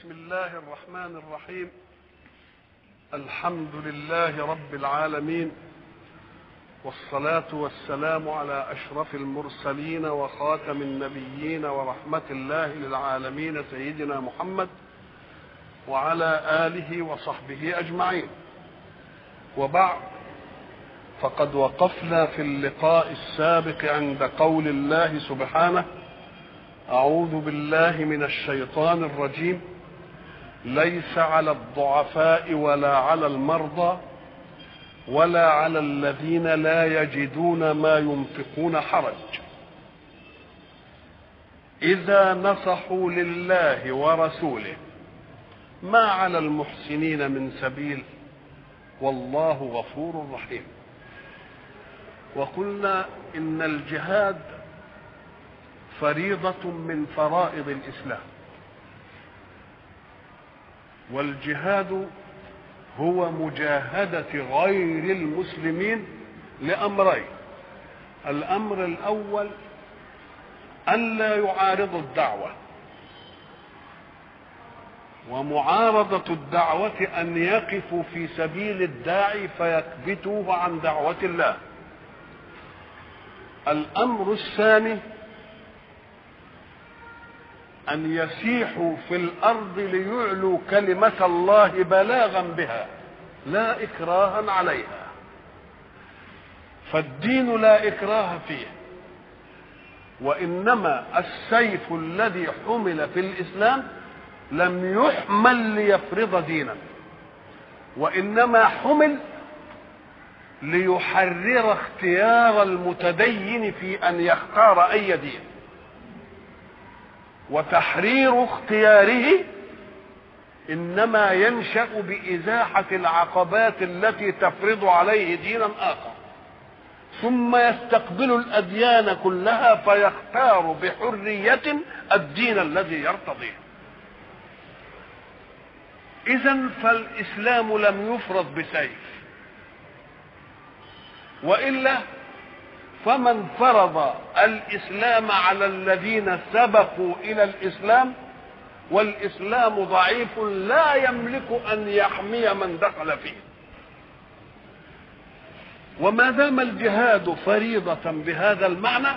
بسم الله الرحمن الرحيم الحمد لله رب العالمين والصلاة والسلام على أشرف المرسلين وخاتم النبيين ورحمة الله للعالمين سيدنا محمد وعلى آله وصحبه أجمعين وبعد فقد وقفنا في اللقاء السابق عند قول الله سبحانه أعوذ بالله من الشيطان الرجيم ليس على الضعفاء ولا على المرضى ولا على الذين لا يجدون ما ينفقون حرج إذا نصحوا لله ورسوله ما على المحسنين من سبيل والله غفور رحيم وقلنا إن الجهاد فريضة من فرائض الإسلام والجهاد هو مجاهدة غير المسلمين لأمرين الأمر الأول ألا يعارضوا الدعوة ومعارضة الدعوة أن يقفوا في سبيل الداعي فيكبتوه عن دعوة الله الأمر الثاني أن يسيحوا في الأرض ليعلوا كلمة الله بلاغا بها لا إكراها عليها فالدين لا إكراه فيه وإنما السيف الذي حمل في الإسلام لم يحمل ليفرض دينا وإنما حمل ليحرر اختيار المتدين في أن يختار أي دين وتحرير اختياره انما ينشا بازاحه العقبات التي تفرض عليه دينا اخر ثم يستقبل الاديان كلها فيختار بحريه الدين الذي يرتضيه اذا فالاسلام لم يفرض بسيف والا فمن فرض الاسلام على الذين سبقوا الى الاسلام والاسلام ضعيف لا يملك ان يحمي من دخل فيه وما دام الجهاد فريضه بهذا المعنى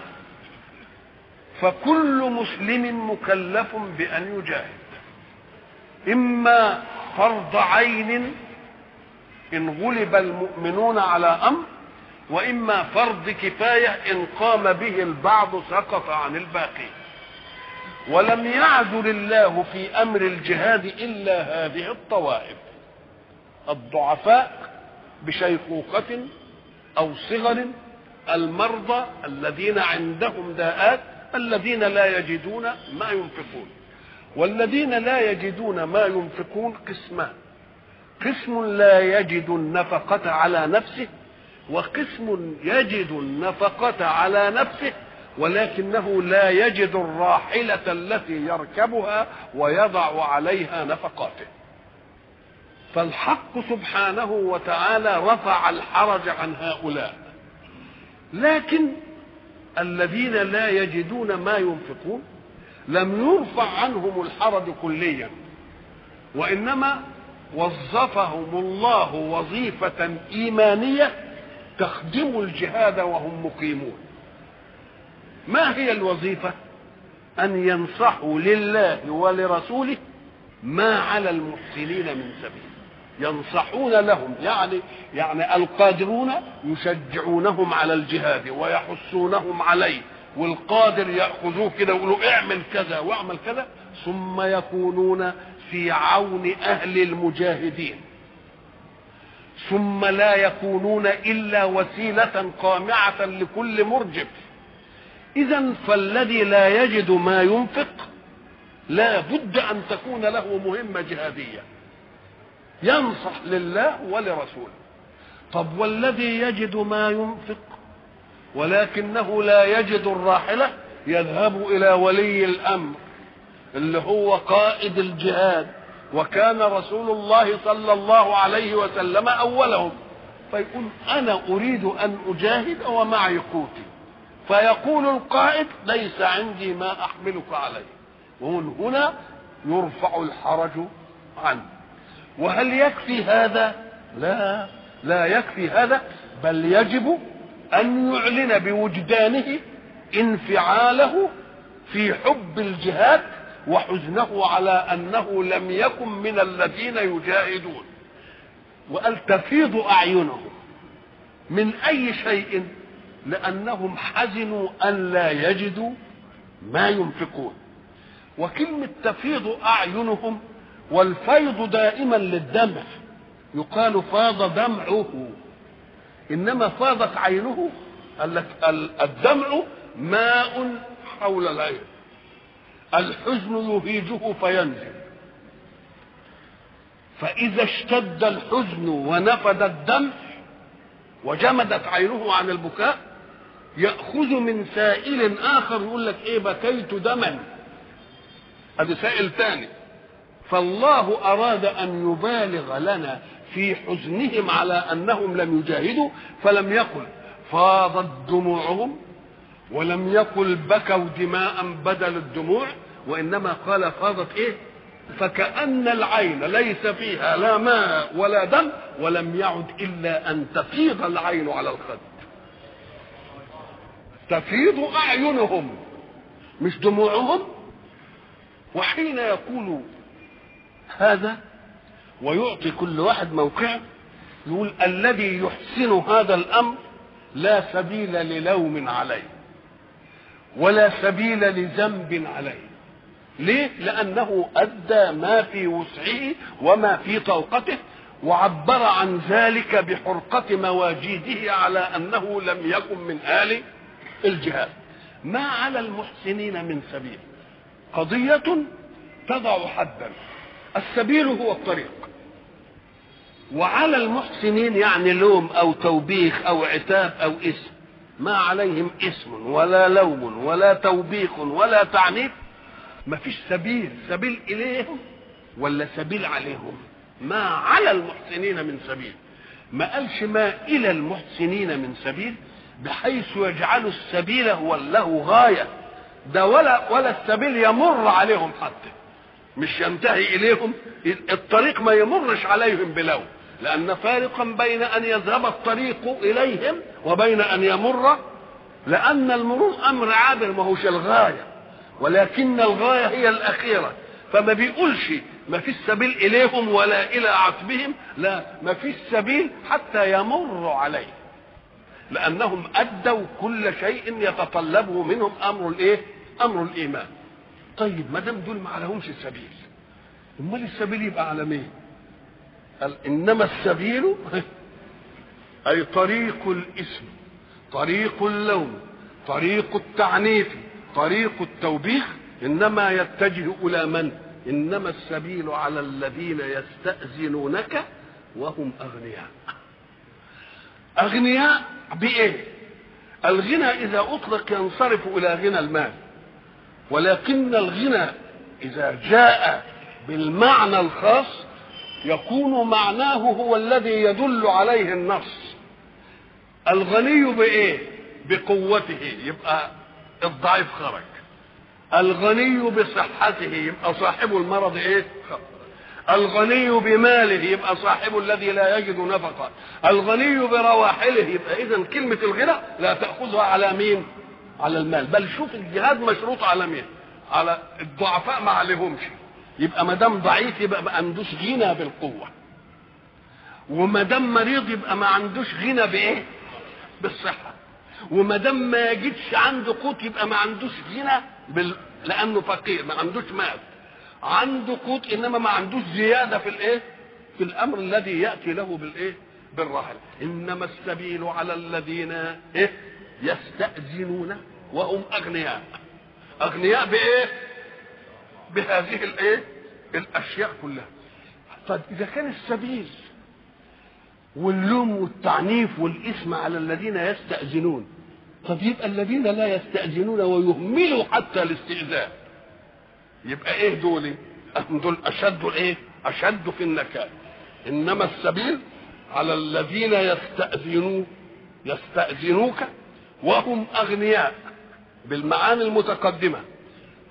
فكل مسلم مكلف بان يجاهد اما فرض عين ان غلب المؤمنون على امر واما فرض كفايه ان قام به البعض سقط عن الباقي ولم يعدل الله في امر الجهاد الا هذه الطوائف الضعفاء بشيخوخه او صغر المرضى الذين عندهم داءات الذين لا يجدون ما ينفقون والذين لا يجدون ما ينفقون قسمان قسم لا يجد النفقه على نفسه وقسم يجد النفقة على نفسه ولكنه لا يجد الراحلة التي يركبها ويضع عليها نفقاته فالحق سبحانه وتعالى رفع الحرج عن هؤلاء لكن الذين لا يجدون ما ينفقون لم يرفع عنهم الحرج كليا وانما وظفهم الله وظيفه ايمانيه تخدم الجهاد وهم مقيمون ما هي الوظيفه ان ينصحوا لله ولرسوله ما على المحسنين من سبيل ينصحون لهم يعني يعني القادرون يشجعونهم على الجهاد ويحثونهم عليه والقادر ياخذوه كده ويقولوا اعمل كذا واعمل كذا ثم يكونون في عون اهل المجاهدين ثم لا يكونون الا وسيله قامعه لكل مرجف اذا فالذي لا يجد ما ينفق لا بد ان تكون له مهمه جهاديه ينصح لله ولرسوله طب والذي يجد ما ينفق ولكنه لا يجد الراحله يذهب الى ولي الامر اللي هو قائد الجهاد وكان رسول الله صلى الله عليه وسلم اولهم فيقول انا اريد ان اجاهد ومعي قوتي فيقول القائد ليس عندي ما احملك عليه ومن هنا يرفع الحرج عنه وهل يكفي هذا لا لا يكفي هذا بل يجب ان يعلن بوجدانه انفعاله في حب الجهاد وحزنه على انه لم يكن من الذين يجاهدون وقال تفيض اعينهم من اي شيء لانهم حزنوا ان لا يجدوا ما ينفقون وكلمه تفيض اعينهم والفيض دائما للدمع يقال فاض دمعه انما فاضت عينه قال لك الدمع ماء حول العين الحزن يهيجه فينزل فإذا اشتد الحزن ونفد الدمع وجمدت عينه عن البكاء يأخذ من سائل آخر يقول لك إيه بكيت دما هذا سائل ثاني فالله أراد أن يبالغ لنا في حزنهم على أنهم لم يجاهدوا فلم يقل فاضت دموعهم ولم يقل بكوا دماء بدل الدموع وإنما قال فاضت إيه فكأن العين ليس فيها لا ماء ولا دم ولم يعد إلا أن تفيض العين على الخد تفيض أعينهم مش دموعهم وحين يقول هذا ويعطي كل واحد موقعه يقول الذي يحسن هذا الأمر لا سبيل للوم عليه ولا سبيل لذنب عليه ليه لانه ادى ما في وسعه وما في طاقته وعبر عن ذلك بحرقة مواجيده على أنه لم يكن من آل الجهاد ما على المحسنين من سبيل قضية تضع حدا السبيل هو الطريق وعلى المحسنين يعني لوم أو توبيخ أو عتاب أو اسم ما عليهم اسم ولا لوم ولا توبيخ ولا تعنيف ما فيش سبيل سبيل إليهم ولا سبيل عليهم ما على المحسنين من سبيل ما قالش ما إلى المحسنين من سبيل بحيث يجعل السبيل هو له غاية ده ولا ولا السبيل يمر عليهم حتى مش ينتهي إليهم الطريق ما يمرش عليهم بلوم لأن فارقا بين أن يذهب الطريق إليهم وبين أن يمر لأن المرور أمر عابر ما هوش الغاية ولكن الغاية هي الأخيرة فما بيقولش ما فيش سبيل إليهم ولا إلى عتبهم لا ما فيش سبيل حتى يمر عليه لأنهم أدوا كل شيء يتطلبه منهم أمر الإيه؟ أمر الإيمان طيب ما دام دول ما عليهمش سبيل امال السبيل يبقى على مين؟ قال انما السبيل اي طريق الاسم طريق اللوم طريق التعنيف طريق التوبيخ انما يتجه الى من انما السبيل على الذين يستاذنونك وهم اغنياء اغنياء بايه الغنى اذا اطلق ينصرف الى غنى المال ولكن الغنى اذا جاء بالمعنى الخاص يكون معناه هو الذي يدل عليه النص الغني بايه بقوته يبقى الضعيف خرج الغني بصحته يبقى صاحب المرض ايه الغني بماله يبقى صاحب الذي لا يجد نفقة الغني برواحله يبقى اذا كلمة الغنى لا تأخذها على مين على المال بل شوف الجهاد مشروط على مين على الضعفاء ما عليهمش يبقى ما دام ضعيف يبقى ما عندوش غنى بالقوه وما دام مريض يبقى ما عندوش غنى بايه بالصحه وما دام ما يجدش عنده قوت يبقى ما عندوش غنى بال... لانه فقير ما عندوش مال عنده قوت انما ما عندوش زياده في الايه في الامر الذي ياتي له بالايه بالرحل انما السبيل على الذين ايه يستاذنون وهم اغنياء اغنياء بايه بهذه الايه الاشياء كلها طيب اذا كان السبيل واللوم والتعنيف والاثم على الذين يستاذنون طب يبقى الذين لا يستاذنون ويهملوا حتى الاستئذان يبقى ايه دول دول اشد ايه اشد في النكال انما السبيل على الذين يستاذنون يستاذنوك وهم اغنياء بالمعاني المتقدمه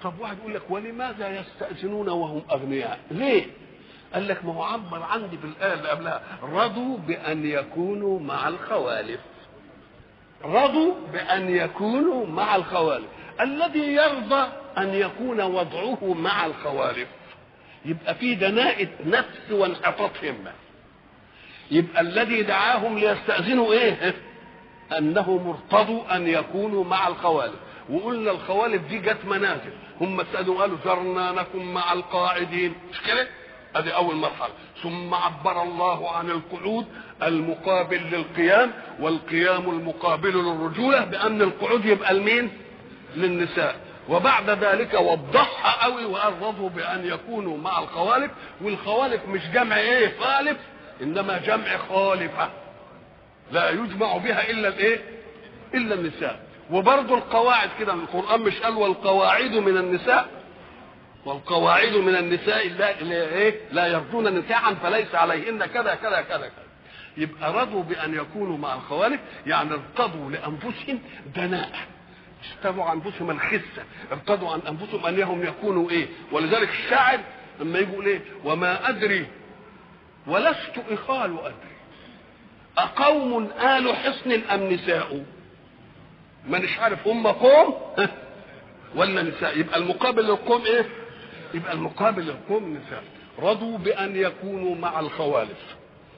طب واحد يقول لك ولماذا يستأذنون وهم أغنياء ليه قال لك ما هو عبر عندي في الآية اللي قبلها رضوا بأن يكونوا مع الخوالف رضوا بأن يكونوا مع الخوالف الذي يرضى أن يكون وضعه مع الخوالف يبقى في دناءة نفس وانحطاط همة يبقى الذي دعاهم ليستأذنوا ايه انهم ارتضوا ان يكونوا مع الخوالف وقلنا الخوالف دي جت منازل هم استأذنوا قالوا ذرنا نكن مع القاعدين مش كده ادي اول مرحله ثم عبر الله عن القعود المقابل للقيام والقيام المقابل للرجوله بان القعود يبقى لمين للنساء وبعد ذلك وضحها قوي وقال رضوا بان يكونوا مع الخوالف والخوالف مش جمع ايه خالف انما جمع خالفه لا يجمع بها الا الايه الا النساء وبرضه القواعد كده القران مش قال والقواعد من النساء والقواعد من النساء لا لا, إيه؟ لا يرجون نكاحا فليس عليهن كذا كذا كذا كذا يبقى رضوا بان يكونوا مع الخوالف يعني ارتضوا لانفسهم دناء اشتروا عن انفسهم الخسه ارتضوا عن انفسهم انهم يكونوا ايه ولذلك الشاعر لما يقول ايه وما ادري ولست اخال ادري اقوم ال حصن ام نساء مانيش عارف هم قوم ولا نساء يبقى المقابل للقوم ايه يبقى المقابل للقوم نساء رضوا بان يكونوا مع الخوالف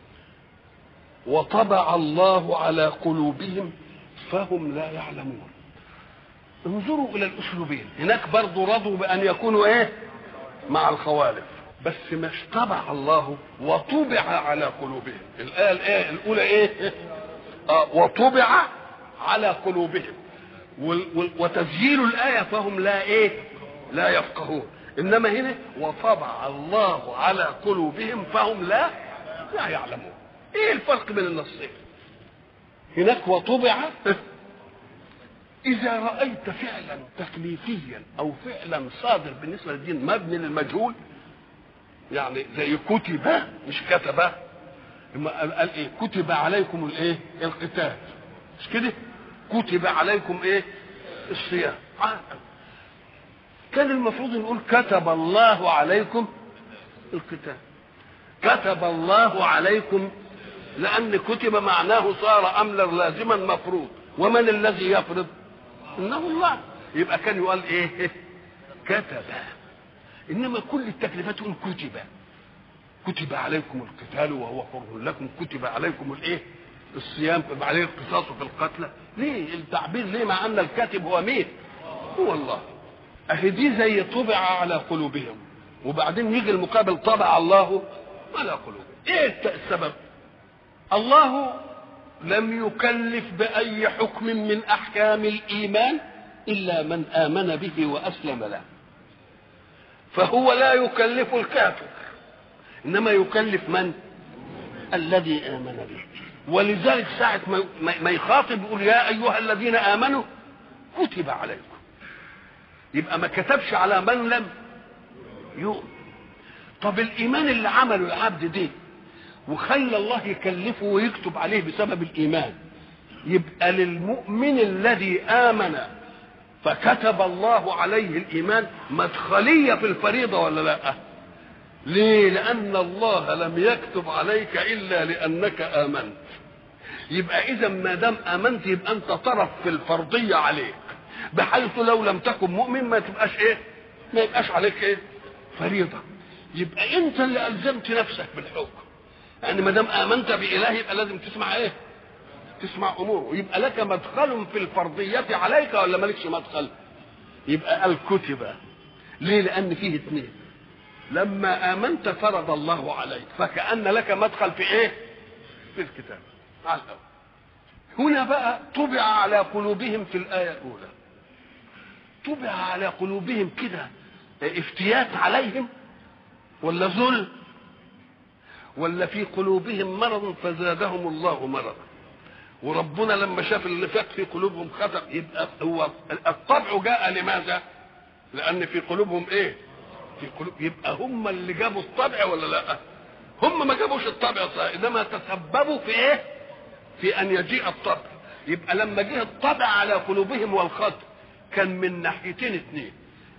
وطبع الله على قلوبهم فهم لا يعلمون انظروا الى الاسلوبين هناك برضو رضوا بان يكونوا ايه مع الخوالف بس مش طبع الله وطبع على قلوبهم الايه الايه الاولى ايه آه وطبع على قلوبهم وتسجيل الايه فهم لا ايه لا يفقهون انما هنا وطبع الله على قلوبهم فهم لا لا يعلمون ايه الفرق بين النصين هناك وطبع إذا رأيت فعلا تكليفيا أو فعلا صادر بالنسبة للدين مبني للمجهول يعني زي كتب مش كتب قال ايه كتب عليكم الايه القتال مش كده كتب عليكم ايه الصيام كان المفروض نقول كتب الله عليكم القتال كتب الله عليكم لأن كتب معناه صار أمرا لازما مفروض ومن الذي يفرض إنه الله يبقى كان يقال إيه كتب إنما كل التكليفات تقول كتب كتب عليكم القتال وهو كره لكم كتب عليكم الايه الصيام كتب عليه القصاص في القتلى ليه التعبير ليه مع ان الكاتب هو مين هو الله اهي دي زي طبع على قلوبهم وبعدين يجي المقابل طبع الله على قلوبهم ايه السبب الله لم يكلف باي حكم من احكام الايمان الا من امن به واسلم له فهو لا يكلف الكافر انما يكلف من الذي امن به ولذلك ساعة ما يخاطب يقول يا أيها الذين آمنوا كتب عليكم يبقى ما كتبش على من لم يؤمن طب الإيمان اللي عمله العبد ده وخلى الله يكلفه ويكتب عليه بسبب الإيمان يبقى للمؤمن الذي آمن فكتب الله عليه الإيمان مدخلية في الفريضة ولا لأ؟ ليه لان الله لم يكتب عليك الا لانك امنت يبقى اذا ما دام امنت يبقى انت طرف في الفرضيه عليك بحيث لو لم تكن مؤمن ما تبقاش ايه ما يبقاش عليك ايه فريضه يبقى انت اللي الزمت نفسك بالحكم يعني ما دام امنت باله يبقى لازم تسمع ايه تسمع اموره يبقى لك مدخل في الفرضيه عليك ولا مالكش مدخل يبقى الكتب ليه لان فيه اثنين لما امنت فرض الله عليك فكان لك مدخل في ايه في الكتاب على الأول. هنا بقى طبع على قلوبهم في الايه الاولى طبع على قلوبهم كده افتيات عليهم ولا ذل ولا في قلوبهم مرض فزادهم الله مرضا وربنا لما شاف اللي فات في قلوبهم خطر يبقى هو الطبع جاء لماذا؟ لأن في قلوبهم إيه؟ في قلوب يبقى هم اللي جابوا الطبع ولا لا هم ما جابوش الطبع صحيح انما تسببوا في ايه في ان يجيء الطبع يبقى لما جه الطبع على قلوبهم والخط كان من ناحيتين اثنين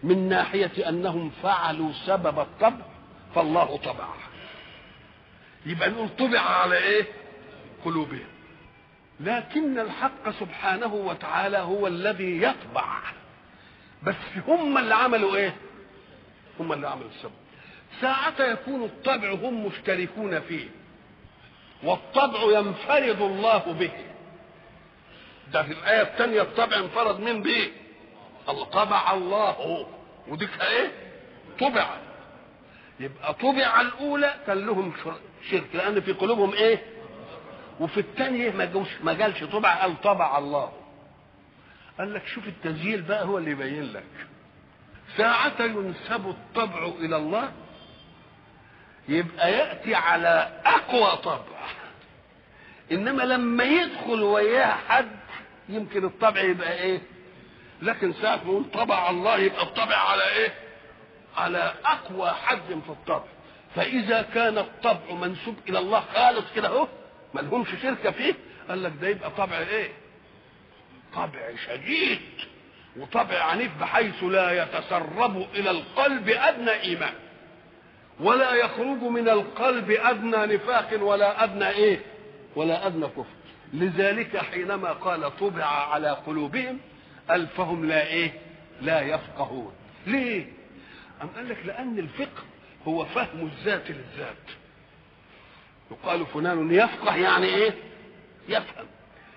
من ناحية أنهم فعلوا سبب الطبع فالله طبع يبقى نقول طبع على إيه قلوبهم لكن الحق سبحانه وتعالى هو الذي يطبع بس هم اللي عملوا ايه هم اللي عملوا السبب ساعة يكون الطبع هم مشتركون فيه والطبع ينفرد الله به ده في الآية الثانية الطبع انفرد من به الله طبع الله وديك ايه طبع يبقى طبع الأولى كان لهم شرك لأن في قلوبهم ايه وفي الثانية ما جوش ما جالش طبع قال طبع الله قال لك شوف التسجيل بقى هو اللي يبين لك ساعة ينسب الطبع إلى الله يبقى يأتي على أقوى طبع إنما لما يدخل وياه حد يمكن الطبع يبقى إيه لكن ساعة ما يقول طبع الله يبقى الطبع على إيه على أقوى حد في الطبع فإذا كان الطبع منسوب إلى الله خالص كده أهو ما لهمش شركة فيه قال لك ده يبقى طبع إيه طبع شديد وطبع عنيف بحيث لا يتسرب الى القلب ادنى ايمان ولا يخرج من القلب ادنى نفاق ولا ادنى ايه ولا ادنى كفر لذلك حينما قال طبع على قلوبهم قال فهم لا ايه لا يفقهون ليه أم قال لك لأن الفقه هو فهم الذات للذات يقال فلان يفقه يعني ايه يفهم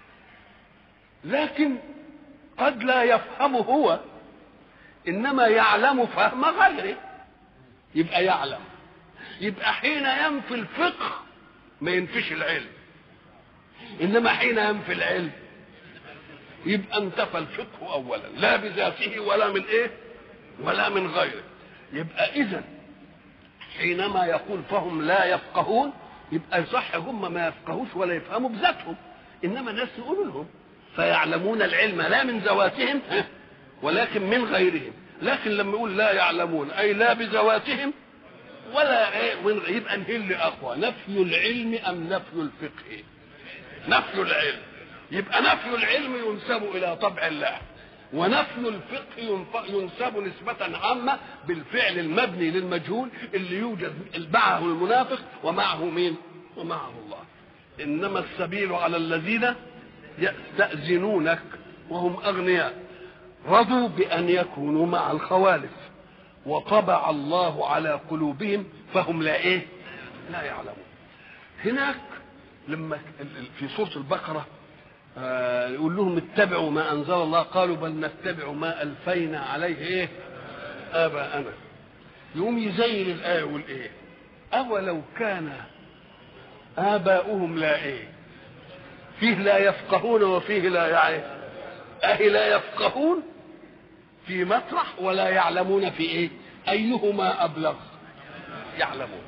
لكن قد لا يفهم هو انما يعلم فهم غيره يبقى يعلم يبقى حين ينفي الفقه ما ينفيش العلم انما حين ينفي العلم يبقى انتفى الفقه اولا لا بذاته ولا من ايه ولا من غيره يبقى اذا حينما يقول فهم لا يفقهون يبقى يصح هم ما يفقهوش ولا يفهموا بذاتهم انما الناس يقولوا لهم فيعلمون العلم لا من ذواتهم ولكن من غيرهم لكن لما يقول لا يعلمون اي لا بذواتهم ولا ايه يبقى نهل اقوى نفي العلم ام نفي الفقه نفي العلم يبقى نفي العلم ينسب الى طبع الله ونفي الفقه ينسب نسبة عامة بالفعل المبني للمجهول اللي يوجد معه المنافق ومعه مين؟ ومعه الله. إنما السبيل على الذين يستأذنونك وهم أغنياء رضوا بأن يكونوا مع الخوالف وطبع الله على قلوبهم فهم لا إيه لا يعلمون هناك لما في سورة البقرة آه يقول لهم اتبعوا ما أنزل الله قالوا بل نتبع ما ألفينا عليه إيه آباءنا يقوم يزين الآية يقول إيه أولو كان آباؤهم لا إيه فيه لا يفقهون وفيه لا يعني أهي لا يفقهون في مطرح ولا يعلمون في ايه ايهما ابلغ يعلمون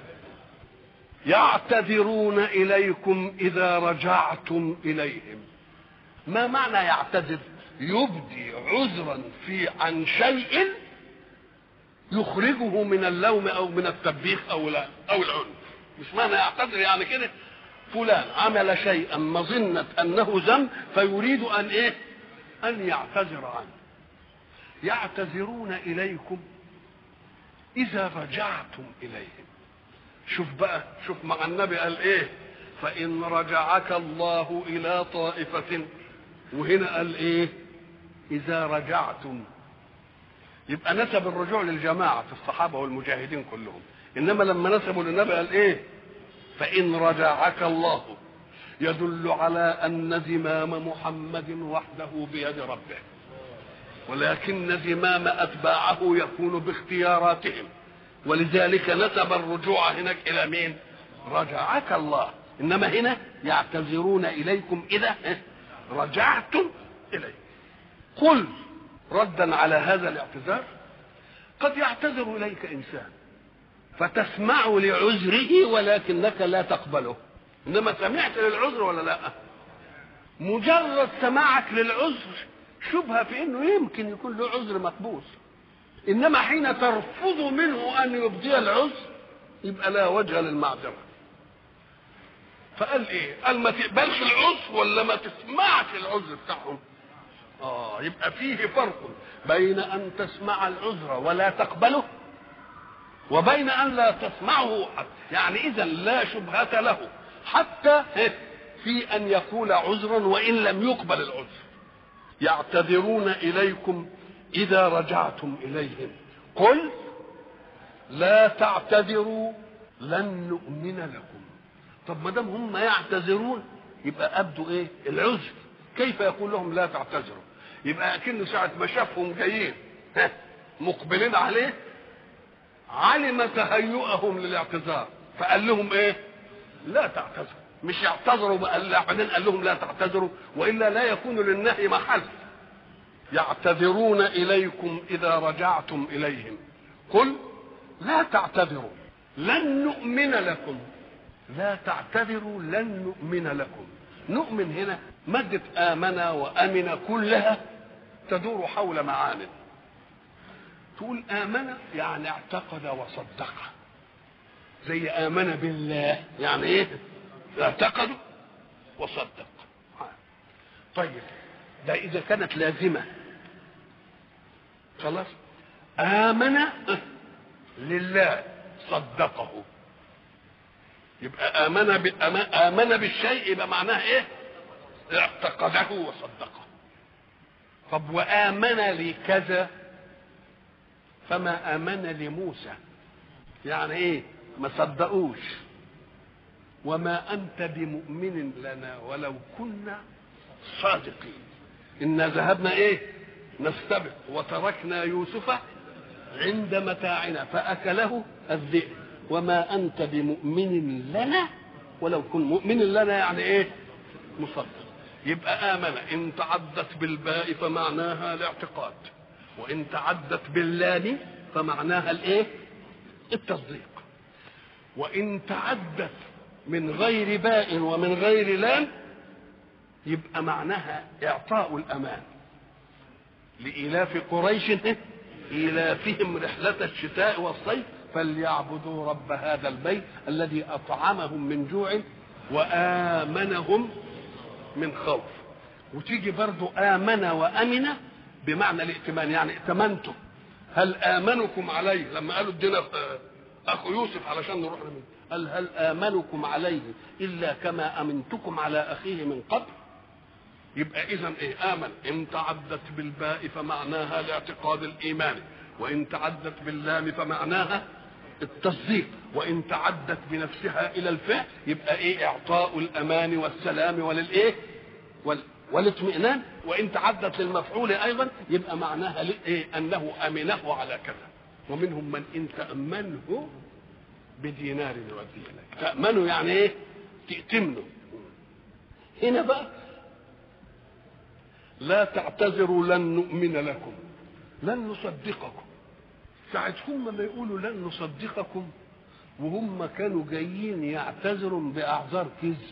يعتذرون اليكم اذا رجعتم اليهم ما معنى يعتذر يبدي عذرا في عن شيء يخرجه من اللوم او من التبيخ او لا او العنف مش معنى يعتذر يعني كده فلان عمل شيئا مظنة انه ذنب فيريد ان ايه ان يعتذر عنه يعتذرون اليكم اذا رجعتم اليهم شوف بقى شوف مع النبي قال ايه فان رجعك الله الى طائفه وهنا قال ايه اذا رجعتم يبقى نسب الرجوع للجماعه في الصحابه والمجاهدين كلهم انما لما نسبوا للنبي قال ايه فان رجعك الله يدل على ان زمام محمد وحده بيد ربه ولكن زمام اتباعه يكون باختياراتهم ولذلك نسب الرجوع هناك الى مين رجعك الله انما هنا يعتذرون اليكم اذا رجعتم اليه قل ردا على هذا الاعتذار قد يعتذر اليك انسان فتسمع لعذره ولكنك لا تقبله انما سمعت للعذر ولا لا مجرد سماعك للعذر شبهه في انه يمكن يكون له عذر مقبول انما حين ترفض منه ان يبدي العذر يبقى لا وجه للمعذره فقال ايه قال ما تقبلش العذر ولا ما تسمعش العذر بتاعهم اه يبقى فيه فرق بين ان تسمع العذر ولا تقبله وبين ان لا تسمعه يعني اذا لا شبهه له حتى في ان يقول عذرا وان لم يقبل العذر يعتذرون اليكم اذا رجعتم اليهم قل لا تعتذروا لن نؤمن لكم طب ما دام هم يعتذرون يبقى ابدوا ايه العذر كيف يقول لهم لا تعتذروا يبقى اكنه ساعه ما شافهم جايين مقبلين عليه علم تهيؤهم للاعتذار فقال لهم ايه لا تعتذروا مش يعتذروا بعدين قال لهم لا تعتذروا والا لا يكون للنهي محل يعتذرون اليكم اذا رجعتم اليهم قل لا تعتذروا لن نؤمن لكم لا تعتذروا لن نؤمن لكم نؤمن هنا مادة آمن وأمن كلها تدور حول معان تقول آمن يعني اعتقد وصدق زي آمن بالله يعني إيه اعتقد وصدق طيب ده إذا كانت لازمة خلاص آمن لله صدقه يبقى آمن آمن بالشيء يبقى معناه إيه؟ اعتقده وصدقه طب وآمن لكذا فما آمن لموسى يعني إيه؟ ما صدقوش وما أنت بمؤمن لنا ولو كنا صادقين إنا ذهبنا إيه؟ نستبق وتركنا يوسف عند متاعنا فأكله الذئب وما أنت بمؤمن لنا ولو كن مؤمن لنا يعني إيه مصدق يبقى آمن إن تعدت بالباء فمعناها الاعتقاد وإن تعدت باللام فمعناها الإيه التصديق وإن تعدت من غير باء ومن غير لام يبقى معناها إعطاء الأمان لإيلاف قريش إيلافهم رحلة الشتاء والصيف فليعبدوا رب هذا البيت الذي أطعمهم من جوع وآمنهم من خوف وتيجي برضو آمن وأمن بمعنى الائتمان يعني ائتمنتم هل آمنكم عليه لما قالوا ادينا أخو يوسف علشان نروح له قال هل آمنكم عليه إلا كما أمنتكم على أخيه من قبل يبقى اذا ايه امن ان تعدت بالباء فمعناها الاعتقاد الايماني وان تعدت باللام فمعناها التصديق وان تعدت بنفسها الى الفعل يبقى ايه اعطاء الامان والسلام وللايه وال والاطمئنان وان تعدت للمفعول ايضا يبقى معناها ايه انه امنه على كذا ومنهم من ان تامنه بدينار يوديه لك تامنه يعني ايه تأتمنه هنا بقى لا تعتذروا لن نؤمن لكم لن نصدقكم ساعة هم ما يقولوا لن نصدقكم وهم كانوا جايين يعتذروا بأعذار كذب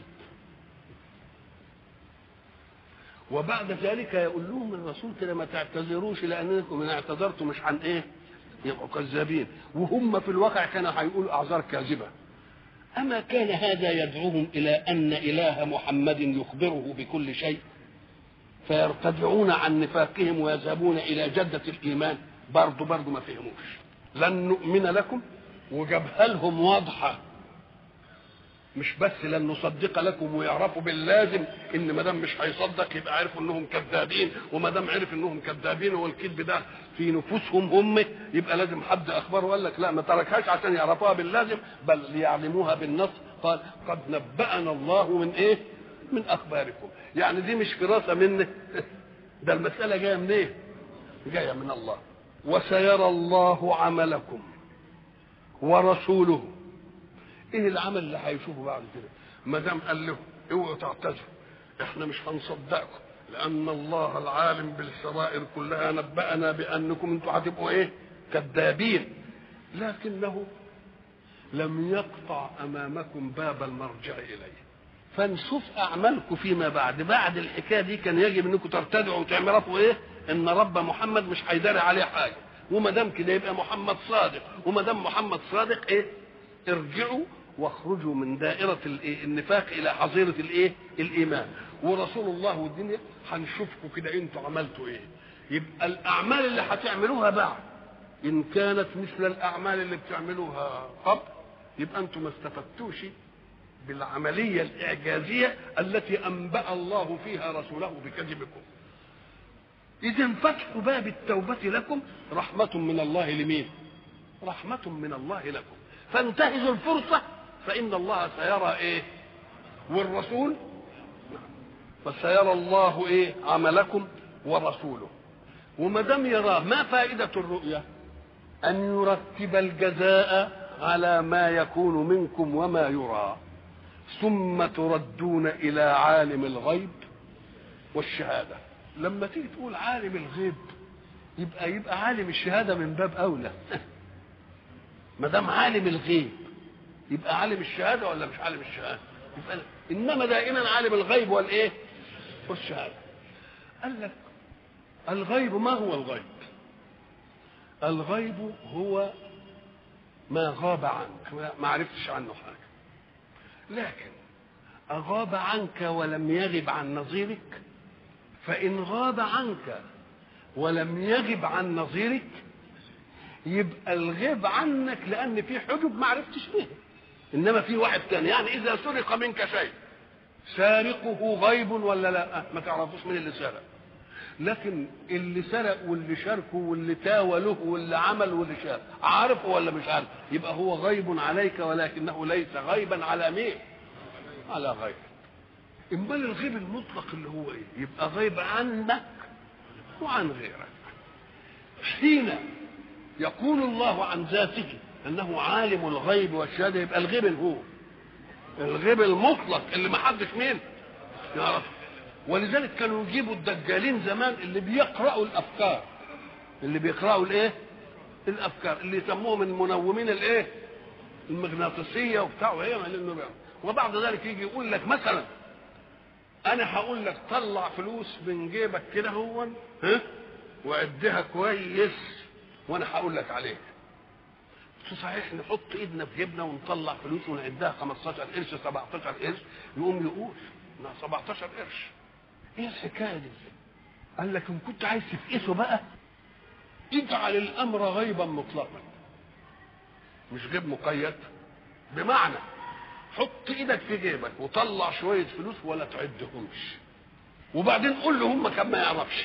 وبعد ذلك يقول لهم الرسول كده ما تعتذروش لأنكم إن اعتذرتم مش عن إيه يبقوا كذابين وهم في الواقع كانوا هيقولوا أعذار كاذبة أما كان هذا يدعوهم إلى أن إله محمد يخبره بكل شيء فيرتدعون عن نفاقهم ويذهبون الى جده الايمان برضه برضه ما فهموش لن نؤمن لكم وجابها لهم واضحه مش بس لن نصدق لكم ويعرفوا باللازم ان ما دام مش هيصدق يبقى عرفوا انهم كذابين وما دام عرف انهم كذابين والكذب ده في نفوسهم هم يبقى لازم حد اخبره وقال لك لا ما تركهاش عشان يعرفوها باللازم بل ليعلموها بالنص قال قد نبأنا الله من ايه؟ من اخباركم يعني دي مش فراسه مني ده المساله جايه منين إيه؟ جايه من الله وسيرى الله عملكم ورسوله ايه العمل اللي هيشوفه بعد كده ما دام قال لهم اوعوا تعتذروا احنا مش هنصدقكم لان الله العالم بالسرائر كلها نبأنا بانكم انتوا هتبقوا ايه كذابين لكنه لم يقطع امامكم باب المرجع اليه فنشوف اعمالكم فيما بعد بعد الحكايه دي كان يجب انكم ترتدعوا وتعرفوا ايه ان رب محمد مش هيداري عليه حاجه وما دام كده يبقى محمد صادق وما دام محمد صادق ايه ارجعوا واخرجوا من دائرة النفاق إلى حظيرة الإيه؟ الإيمان ورسول الله والدنيا هنشوفكم كده انتوا عملتوا ايه يبقى الاعمال اللي هتعملوها بعد ان كانت مثل الاعمال اللي بتعملوها قبل يبقى انتم ما استفدتوش بالعمليه الاعجازيه التي انبا الله فيها رسوله بكذبكم اذا فتح باب التوبه لكم رحمه من الله لمين رحمه من الله لكم فانتهزوا الفرصه فان الله سيرى ايه والرسول فسيرى الله ايه عملكم ورسوله وما دام يراه ما فائده الرؤيا ان يرتب الجزاء على ما يكون منكم وما يرى ثم تردون الى عالم الغيب والشهاده لما تيجي تقول عالم الغيب يبقى يبقى عالم الشهاده من باب اولى ما دام عالم الغيب يبقى عالم الشهاده ولا مش عالم الشهاده يبقى انما دائما عالم الغيب والايه والشهاده قال لك الغيب ما هو الغيب الغيب هو ما غاب عنك ما عرفتش عنه حاجه لكن أغاب عنك ولم يغب عن نظيرك فإن غاب عنك ولم يغب عن نظيرك يبقى الغيب عنك لأن في حجب ما عرفتش بيها إنما في واحد تاني يعني إذا سرق منك شيء سارقه غيب ولا لا ما تعرفوش مين اللي سرق لكن اللي سرق واللي شاركه واللي تاوله واللي عمل واللي شاف عارفه ولا مش عارف يبقى هو غيب عليك ولكنه ليس غيبا على مين على غيب امال الغيب المطلق اللي هو ايه يبقى غيب عنك وعن غيرك حين يقول الله عن ذاته انه عالم الغيب والشهاده يبقى الغيب هو الغيب المطلق اللي ما حدش مين يعرفه ولذلك كانوا يجيبوا الدجالين زمان اللي بيقرأوا الأفكار اللي بيقرأوا الإيه؟ الأفكار اللي يسموهم المنومين الإيه؟ المغناطيسية وبتاع وهي وبعد ذلك يجي يقول لك مثلا أنا هقول لك طلع فلوس من جيبك كده هو ها؟ وعدها كويس وأنا هقول لك عليها صحيح نحط ايدنا في جيبنا ونطلع فلوس ونعدها 15 قرش 17 قرش يقوم يقول 17 قرش ايه الحكايه دي قال لك ان كنت عايز تفقسه بقى اجعل الامر غيبا مطلقا مش غيب مقيد بمعنى حط ايدك في جيبك وطلع شويه فلوس ولا تعدهمش وبعدين قول له هم كان ما يعرفش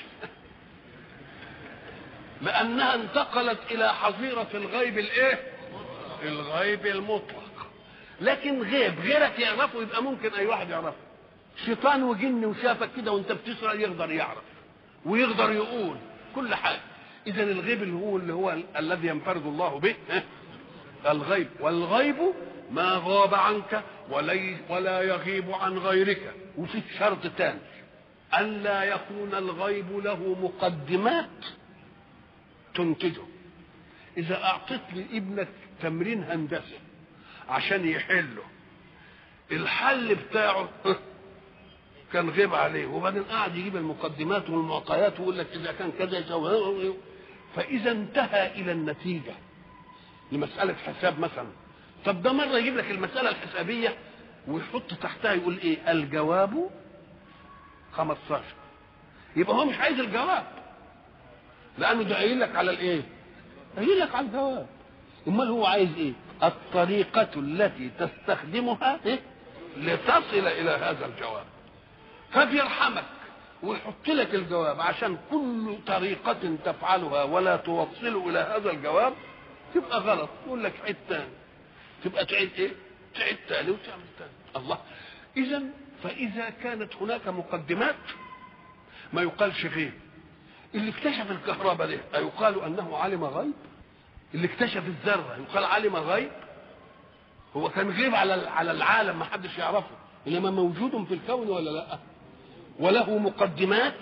لانها انتقلت الى حظيره الغيب الايه الغيب المطلق لكن غيب غيرك يعرفه يبقى ممكن اي واحد يعرفه شيطان وجن وشافك كده وانت بتسرع يقدر يعرف ويقدر يقول كل حاجه اذا الغيب اللي هو اللي هو الذي ينفرد الله به الغيب والغيب ما غاب عنك ولا ولا يغيب عن غيرك وفي شرط ثاني ألا يكون الغيب له مقدمات تنتجه إذا أعطيت لابنك تمرين هندسي عشان يحله الحل بتاعه كان غيب عليه وبعدين قعد يجيب المقدمات والمعطيات ويقول لك اذا كان كذا يسوي فاذا انتهى الى النتيجه لمساله حساب مثلا طب ده مره يجيب لك المساله الحسابيه ويحط تحتها يقول ايه الجواب 15 يبقى هو مش عايز الجواب لانه ده قايل لك على الايه قايل لك على الجواب امال هو عايز ايه الطريقه التي تستخدمها إيه؟ لتصل الى هذا الجواب فبيرحمك ويحط لك الجواب عشان كل طريقة تفعلها ولا توصل إلى هذا الجواب تبقى غلط يقول لك عيد تاني تبقى تعيد إيه؟ تعيد تاني وتعمل تاني الله إذا فإذا كانت هناك مقدمات ما يقالش غيب اللي اكتشف الكهرباء ده أيقال أنه علم غيب اللي اكتشف الذرة يقال علم غيب هو كان غيب على على العالم ما حدش يعرفه انما موجود في الكون ولا لا وله مقدمات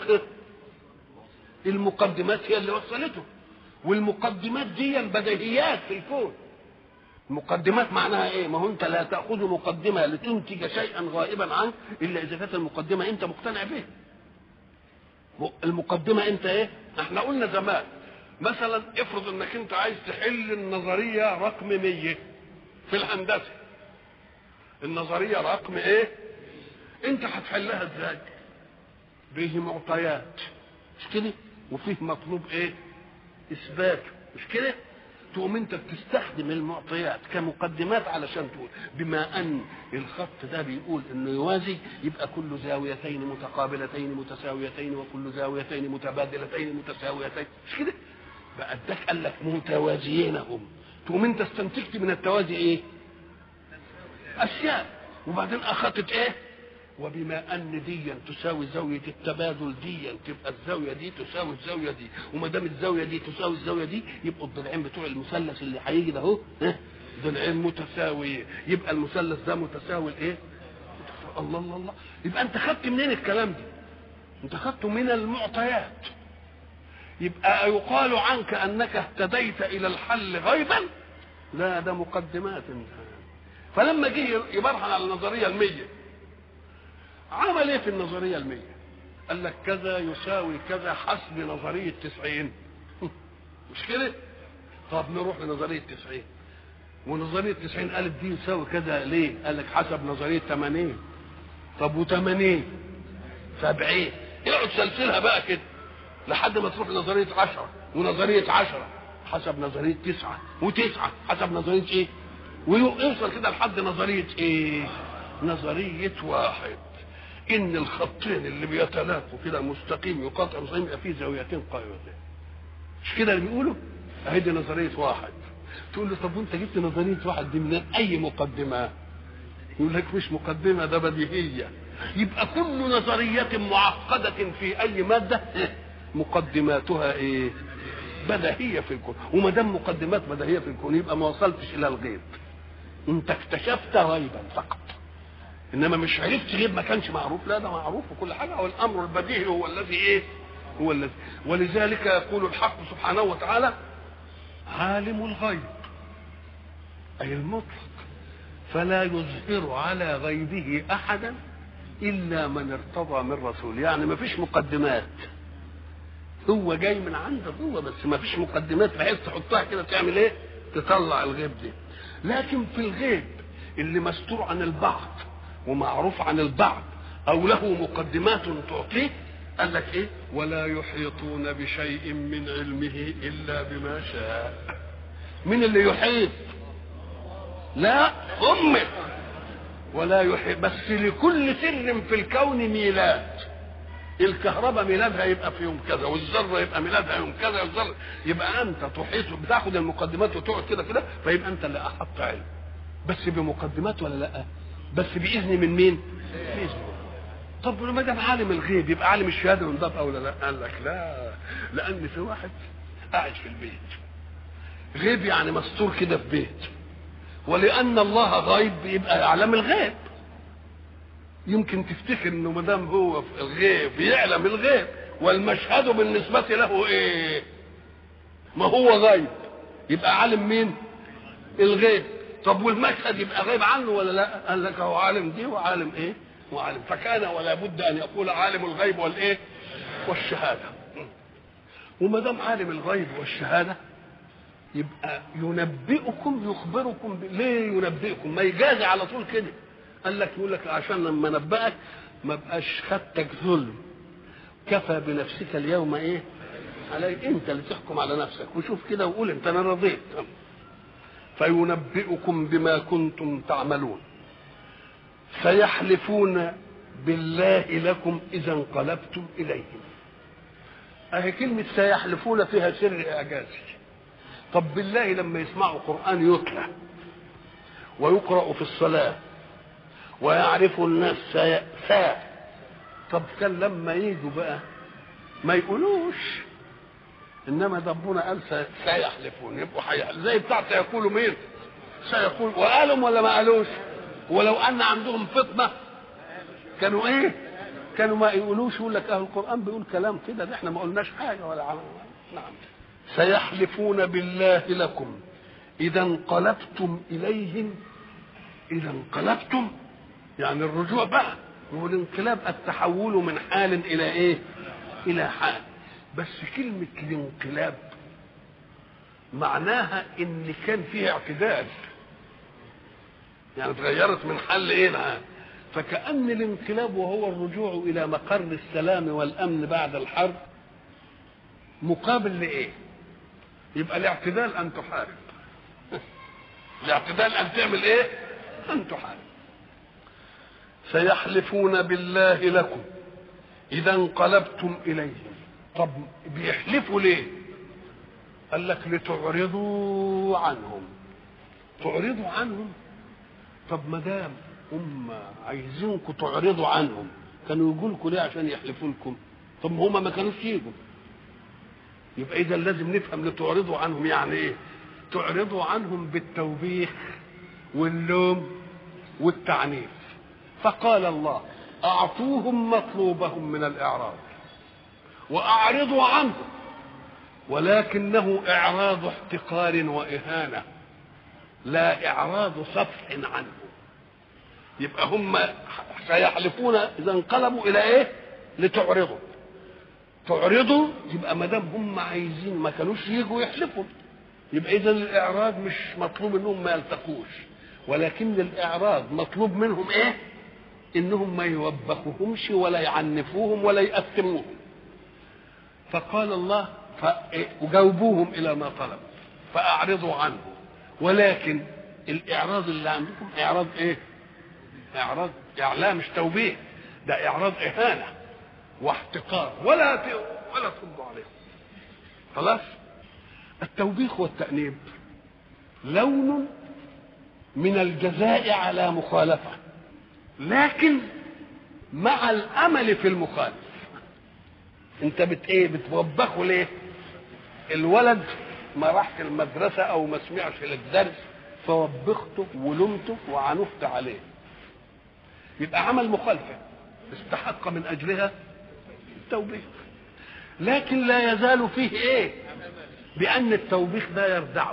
المقدمات هي اللي وصلته والمقدمات دي البديهيات في الكون مقدمات معناها ايه ما هو انت لا تاخذ مقدمه لتنتج شيئا غائبا عنك الا اذا كانت المقدمه انت مقتنع به المقدمه انت ايه احنا قلنا زمان مثلا افرض انك انت عايز تحل النظريه رقم 100 في الهندسه النظريه رقم ايه انت هتحلها ازاي به معطيات مش كده وفيه مطلوب ايه اثبات مش كده تقوم انت بتستخدم المعطيات كمقدمات علشان تقول بما ان الخط ده بيقول انه يوازي يبقى كل زاويتين متقابلتين متساويتين وكل زاويتين متبادلتين متساويتين مش كده بقى اداك قال لك متوازيين هم تقوم انت استنتجت من التوازي ايه اشياء وبعدين اخذت ايه وبما ان ديا تساوي زاويه التبادل ديا تبقى الزاويه دي تساوي الزاويه دي وما دام الزاويه دي تساوي الزاويه دي يبقوا الضلعين بتوع المثلث اللي هيجي ده اهو ها، ضلعين متساويين يبقى المثلث ده متساوي الايه؟ متساوي. الله الله الله يبقى انت خدت منين الكلام ده؟ انت خدته من المعطيات يبقى يقال عنك انك اهتديت الى الحل غيبا لا ده مقدمات فلما جه يبرهن على النظريه المية عمل ايه في النظريه المية قال لك كذا يساوي كذا حسب نظريه تسعين مش كده طب نروح لنظريه تسعين ونظريه تسعين قالت دي يساوي كذا ليه قال لك حسب نظريه 80 طب و80 70 اقعد سلسلها بقى كده لحد ما تروح لنظريه 10 ونظريه 10 حسب نظريه تسعة وتسعة حسب نظريه ايه ويوصل كده لحد نظريه ايه نظريه واحد ان الخطين اللي بيتلاقوا كده مستقيم يقاطع مستقيم يبقى فيه زاويتين قائمتين مش كده اللي بيقولوا اهي دي نظريه واحد تقول له طب وانت جبت نظريه واحد دي من اي مقدمه يقول لك مش مقدمه ده بديهيه يبقى كل نظريه معقده في اي ماده مقدماتها ايه بديهيه في الكون وما دام مقدمات بديهيه في الكون يبقى ما وصلتش الى الغيب انت اكتشفت غيبا فقط انما مش عرفت غيب ما كانش معروف لا ده معروف وكل حاجه والامر البديهي هو الذي ايه هو الذي ولذلك يقول الحق سبحانه وتعالى عالم الغيب اي المطلق فلا يظهر على غيبه احدا الا من ارتضى من رسول يعني ما فيش مقدمات هو جاي من عنده هو بس ما فيش مقدمات بحيث تحطها كده تعمل ايه تطلع الغيب دي لكن في الغيب اللي مستور عن البعض ومعروف عن البعض او له مقدمات تعطيه قال لك ايه ولا يحيطون بشيء من علمه الا بما شاء من اللي يحيط لا امك ولا يحيط بس لكل سر في الكون ميلاد الكهرباء ميلادها يبقى في يوم كذا والذره يبقى ميلادها يوم كذا والذره يبقى انت تحيط بتاخد المقدمات وتقعد كده كده فيبقى انت اللي احط علم بس بمقدمات ولا لا بس باذن من مين باذن طب ما دام عالم الغيب يبقى عالم الشهاده من باب اولى لا قال لك لا لان في واحد قاعد في البيت غيب يعني مستور كده في بيت ولان الله غيب يبقى يعلم الغيب يمكن تفتكر انه ما دام هو في الغيب يعلم الغيب والمشهد بالنسبه له ايه ما هو غيب يبقى عالم مين الغيب طب والمشهد يبقى غيب عنه ولا لا قال لك هو عالم دي وعالم ايه وعالم فكان ولا بد ان يقول عالم الغيب والايه والشهاده وما دام عالم الغيب والشهاده يبقى ينبئكم يخبركم ب... ليه ينبئكم ما يجازي على طول كده قال لك يقول لك عشان لما نبأك ما بقاش خدتك ظلم كفى بنفسك اليوم ايه علي انت اللي تحكم على نفسك وشوف كده وقول انت انا رضيت فينبئكم بما كنتم تعملون سيحلفون بالله لكم اذا انقلبتم اليهم اهي كلمه سيحلفون فيها سر اعجازي طب بالله لما يسمعوا قران يتلى ويقرا في الصلاه ويعرف الناس سا سا طب كان لما يجوا بقى ما يقولوش انما ربنا قال سيحلفون يبقوا حيحلف زي بتاع سيقولوا مين سيقول وقالوا ولا ما قالوش ولو ان عندهم فطنه كانوا ايه كانوا ما يقولوش يقول لك اهل القران بيقول كلام كده ده احنا ما قلناش حاجه ولا عم. نعم سيحلفون بالله لكم اذا انقلبتم اليهم اذا انقلبتم يعني الرجوع بقى والانقلاب التحول من حال الى ايه الى حال بس كلمة الانقلاب معناها ان كان فيها اعتدال يعني اتغيرت من حل ايه لحال فكأن الانقلاب وهو الرجوع إلى مقر السلام والأمن بعد الحرب مقابل لإيه؟ يبقى الاعتدال أن تحارب الاعتدال أن تعمل إيه؟ أن تحارب سيحلفون بالله لكم إذا انقلبتم إليهم طب بيحلفوا ليه؟ قال لك لتعرضوا عنهم تعرضوا عنهم طب ما دام هم عايزينكم تعرضوا عنهم كانوا يجوا لكم ليه عشان يحلفوا لكم طب هم ما كانوش يجوا يبقى اذا لازم نفهم لتعرضوا عنهم يعني ايه تعرضوا عنهم بالتوبيخ واللوم والتعنيف فقال الله اعطوهم مطلوبهم من الاعراض واعرضوا عنهم ولكنه اعراض احتقار واهانه لا اعراض صفح عنه يبقى هم سيحلفون اذا انقلبوا الى ايه لتعرضوا تعرضوا يبقى ما دام هم عايزين ما كانوش يجوا يحلفوا يبقى اذا الاعراض مش مطلوب انهم ما يلتقوش ولكن الاعراض مطلوب منهم ايه انهم ما يوبخوهمش ولا يعنفوهم ولا يأثموهم فقال الله وجاوبوهم الى ما طلبوا فاعرضوا عنه ولكن الاعراض اللي عندكم اعراض ايه اعراض اعلام مش توبيخ ده اعراض اهانه واحتقار ولا ت... ولا تردوا عليهم خلاص التوبيخ والتأنيب لون من الجزاء على مخالفة لكن مع الأمل في المخالف انت بت ايه بتوبخه ليه الولد ما راحش المدرسة او ما سمعش للدرس فوبخته ولمته وعنفت عليه يبقى عمل مخالفة استحق من اجلها التوبيخ لكن لا يزال فيه ايه بان التوبيخ ده يردعه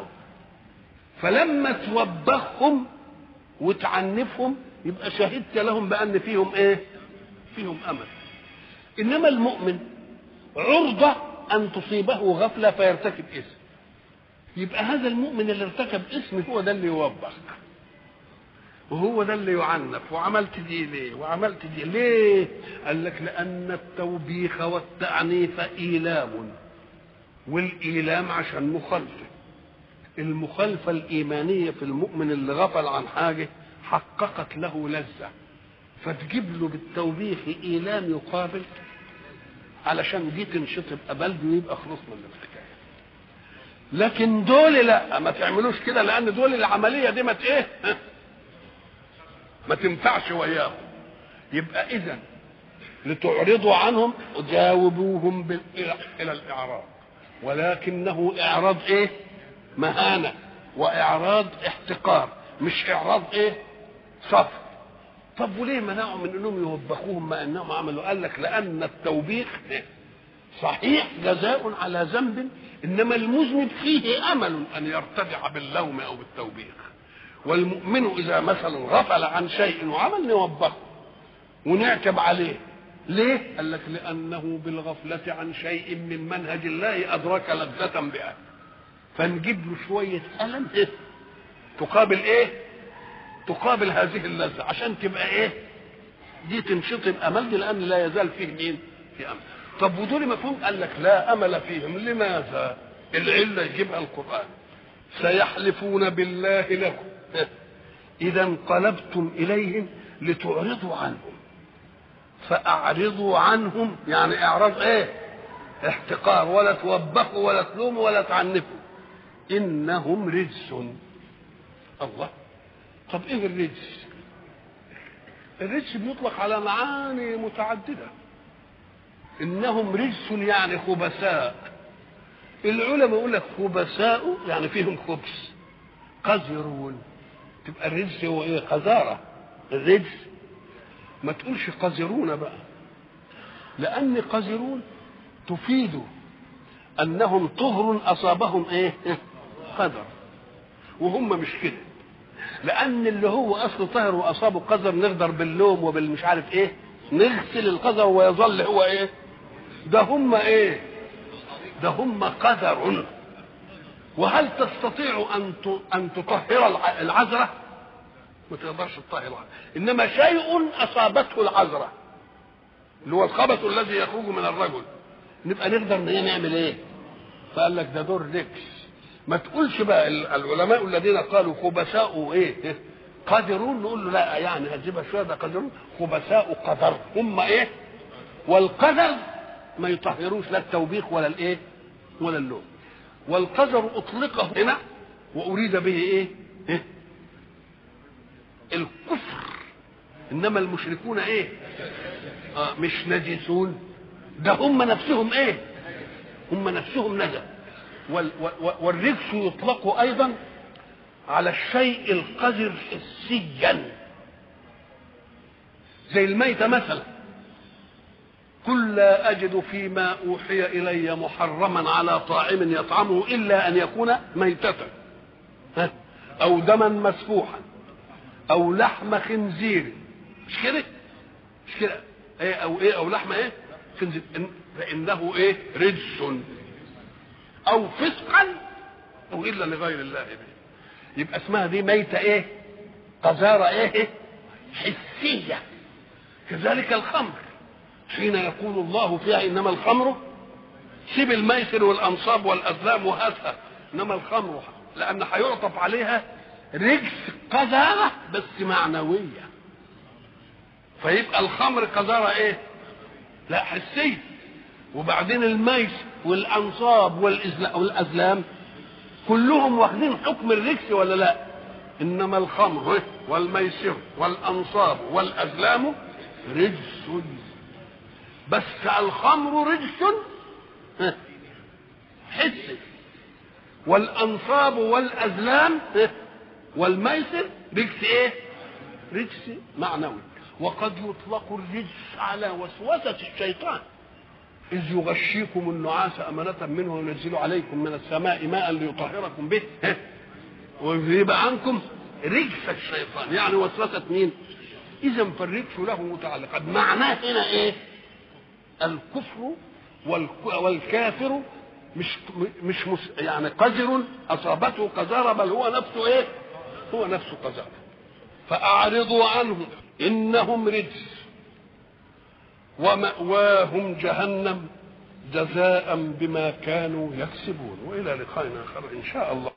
فلما توبخهم وتعنفهم يبقى شهدت لهم بان فيهم ايه فيهم امل انما المؤمن عرضة ان تصيبه غفلة فيرتكب اسم يبقى هذا المؤمن اللي ارتكب اسم هو ده اللي يوبخ وهو ده اللي يعنف وعملت دي ليه وعملت دي ليه قال لك لان التوبيخ والتعنيف ايلام والايلام عشان مخالفه المخالفه الايمانيه في المؤمن اللي غفل عن حاجه حققت له لذه فتجيب له بالتوبيخ ايلام يقابل علشان دي تنشطب قبلبه ويبقى خلصنا من الحكايه لكن دول لا ما تعملوش كده لان دول العمليه دي ما ايه ما تنفعش وياهم يبقى اذا لتعرضوا عنهم وجاوبوهم بال... الى الاعراض ولكنه اعراض ايه مهانه واعراض احتقار مش اعراض ايه صفر طب وليه منعوا من انهم يوبخوهم ما انهم عملوا قال لك لان التوبيخ صحيح جزاء على ذنب انما المذنب فيه امل ان يرتدع باللوم او بالتوبيخ والمؤمن اذا مثلا غفل عن شيء وعمل نوبخه ونعتب عليه ليه؟ قال لك لأنه بالغفلة عن شيء من منهج الله أدرك لذة بها فنجيب له شوية ألم إيه؟ تقابل إيه؟ تقابل هذه اللذة عشان تبقى إيه؟ دي تنشطب أمل دي لأن لا يزال فيه مين؟ في أمل طب ودول مفهوم قال لك لا أمل فيهم لماذا؟ العلة يجيبها القرآن سيحلفون بالله لكم إذا انقلبتم إليهم لتعرضوا عنهم فأعرضوا عنهم يعني إعراض إيه؟ احتقار ولا توبخوا ولا تلوموا ولا تعنفوا إنهم رجس الله طب إيه الرجس؟ الرجس بيطلق على معاني متعددة إنهم رجس يعني خبثاء العلماء يقول لك خبثاء يعني فيهم خبث قذرون تبقى الرجس هو ايه قذاره الرجس ما تقولش قذرون بقى لان قذرون تفيد انهم طهر اصابهم ايه قدر وهم مش كده لان اللي هو اصله طاهر واصابه قذر نقدر باللوم وبالمش عارف ايه نغسل القذر ويظل هو ايه ده هم ايه ده هم قذر وهل تستطيع ان ان تطهر العذره ما تقدرش تطهر انما شيء اصابته العذره اللي هو الخبث الذي يخرج من الرجل نبقى نقدر نعمل ايه فقال لك ده دور ركس ما تقولش بقى العلماء الذين قالوا خبثاء ايه قادرون نقول له لا يعني هتجيبها شويه ده قادرون خبثاء قدر هم ايه والقدر ما يطهروش لا التوبيخ ولا الايه ولا اللوم والقدر اطلق هنا واريد به ايه, إيه؟ الكفر انما المشركون ايه آه مش نجسون ده هم نفسهم ايه هم نفسهم نجس والرجس يطلق ايضا على الشيء القذر حسيا زي الميتة مثلا قل لا أجد فيما أوحي إلي محرما على طاعم يطعمه إلا أن يكون ميتة أو دما مسفوحا أو لحم خنزير مش كده؟ مش كده؟ إيه أو إيه أو لحم إيه؟ خنزير فإنه إيه؟ رجس أو فسقا أو إلا لغير الله به يبقى اسمها دي ميتة ايه قذارة ايه حسية كذلك الخمر حين يقول الله فيها انما الخمر سيب الميسر والانصاب والازلام وهاتها انما الخمر لان هيعطف عليها رجس قذارة بس معنوية فيبقى الخمر قذارة ايه لا حسية وبعدين الميس والانصاب والازلام كلهم واخدين حكم الرجس ولا لا انما الخمر والميسر والانصاب والازلام رجس بس الخمر رجس حسي والانصاب والازلام والميسر رجس ايه رجس معنوي وقد يطلق الرجس على وسوسه الشيطان إذ يغشيكم النعاس أمانة منه وينزل عليكم من السماء ماء ليطهركم به ويذهب عنكم رجس الشيطان يعني وسوسة مين؟ إذا فالرجس له متعلقات معناه هنا إيه؟ الكفر والكافر مش مش مس يعني قذر أصابته قذارة بل هو نفسه إيه؟ هو نفسه قذارة فأعرضوا عنهم إنهم رجس ومأواهم جهنم جزاء بما كانوا يكسبون والى لقاء اخر ان شاء الله